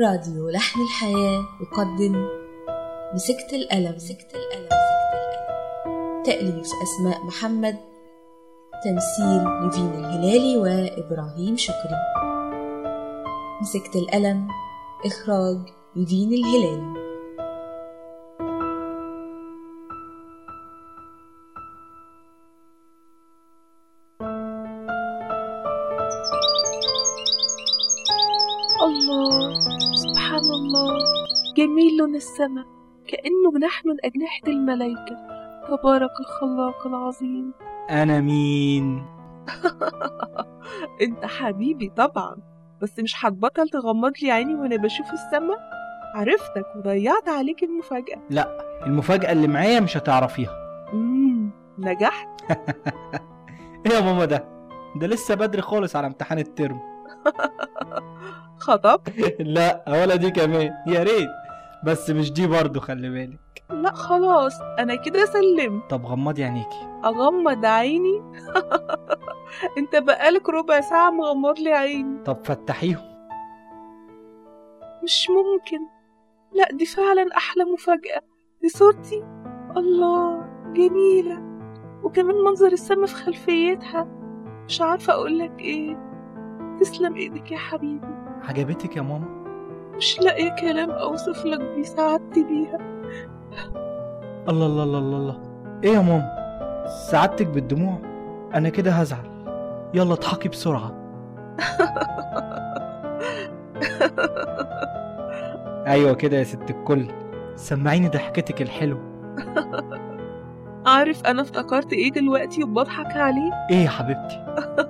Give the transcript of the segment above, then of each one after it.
راديو لحن الحياة يقدم مسكت القلم مسكت القلم مسكت القلم تأليف أسماء محمد تمثيل نيفين الهلالي وإبراهيم شكري مسكت القلم إخراج نيفين الهلالي الله سبحان الله جميل لون السماء كأنه جناح من أجنحة الملايكة تبارك الخلاق العظيم أنا مين؟ انت حبيبي طبعا بس مش هتبطل تغمض لي عيني وانا بشوف السماء عرفتك وضيعت عليك المفاجأة لا المفاجأة اللي معايا مش هتعرفيها امم نجحت إيه يا ماما ده؟ ده لسه بدري خالص على امتحان الترم خطب لا ولا دي كمان يا ريت بس مش دي برضو خلي بالك لا خلاص انا كده سلمت طب غمضي عينيكي اغمض عيني انت بقالك ربع ساعة مغمض لي عيني طب فتحيهم مش ممكن لا دي فعلا احلى مفاجأة دي صورتي الله جميلة وكمان منظر السما في خلفيتها مش عارفة اقولك ايه تسلم ايدك يا حبيبي عجبتك يا ماما؟ مش لاقية كلام اوصف لك بيه سعادتي بيها الله الله الله الله الله ايه يا ماما؟ سعادتك بالدموع؟ أنا كده هزعل يلا اضحكي بسرعة أيوة كده يا ست الكل سمعيني ضحكتك الحلوة عارف انا افتكرت ايه دلوقتي وبضحك عليه ايه يا حبيبتي؟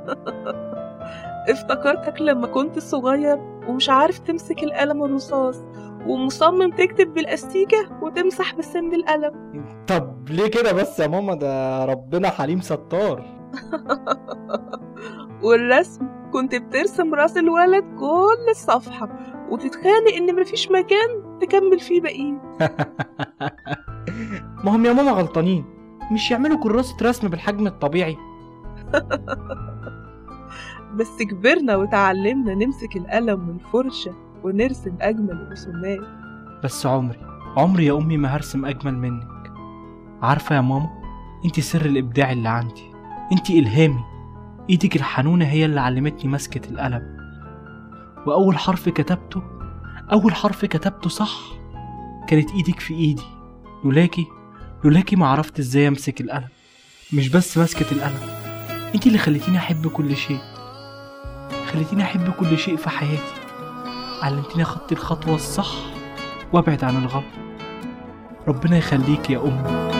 افتكرتك لما كنت صغير ومش عارف تمسك القلم الرصاص ومصمم تكتب بالاستيكة وتمسح بسن القلم طب ليه كده بس يا ماما ده ربنا حليم ستار والرسم كنت بترسم راس الولد كل الصفحة وتتخانق إن مفيش مكان تكمل فيه بقية ما هم يا ماما غلطانين مش يعملوا كراسة رسم بالحجم الطبيعي بس كبرنا وتعلمنا نمسك القلم والفرشة ونرسم أجمل الرسومات بس عمري عمري يا أمي ما هرسم أجمل منك عارفة يا ماما انت سر الإبداع اللي عندي انت إلهامي ايدك الحنونة هي اللي علمتني مسكة القلم وأول حرف كتبته أول حرف كتبته صح كانت ايدك في ايدي لولاكي لولاكي ما عرفت ازاي امسك القلم مش بس مسكة القلم انت اللي خليتيني احب كل شيء خليتيني احب كل شيء في حياتي علمتيني اخطي الخطوة الصح وابعد عن الغلط ربنا يخليك يا امي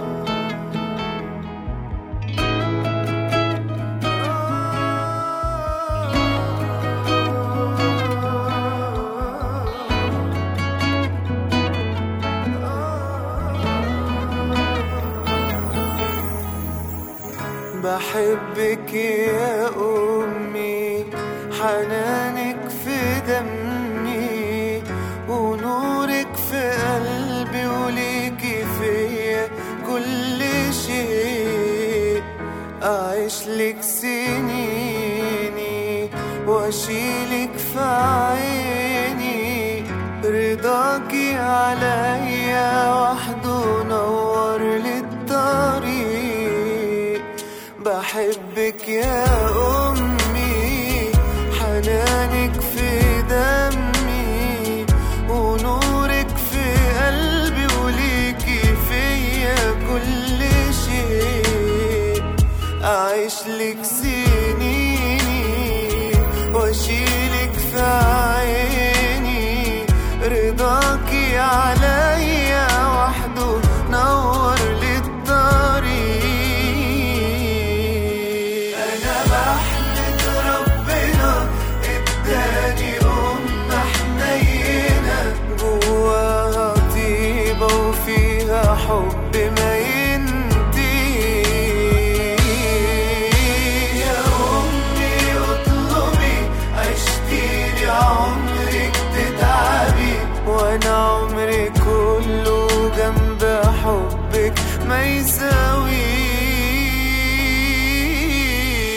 بحبك يا أمي حنانك في دمي ونورك في قلبي وليكي فيا كل شيء أعيش لك سنيني وأشيلك في عيني رضاكي عليا وحده نور للطريق بحبك يا أمي حنانك في دمي ونورك في قلبي وليكي فيا كل شيء أعيش لك سنيني وأشيلك في عيني رضاكي عليا وحده نور للطريق أنا بحمد ربنا اداني أم حنينة جواها طيبة وفيها حب ما ينتهي يا أمي اطلبي عشتيلي عمرك تتعبي وأنا عمري كله جنب حبك ما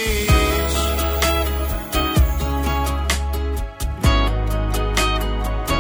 يساويش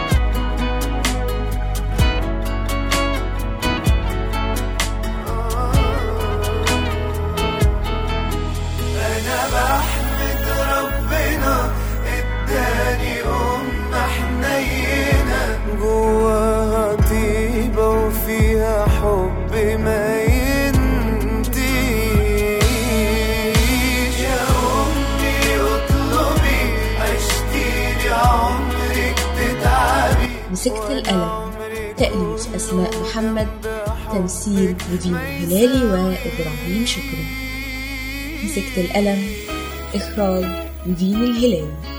مسكت القلم تأليف أسماء محمد تمثيل نيفين الهلالي وإبراهيم شكري مسكت القلم إخراج نيفين الهلالي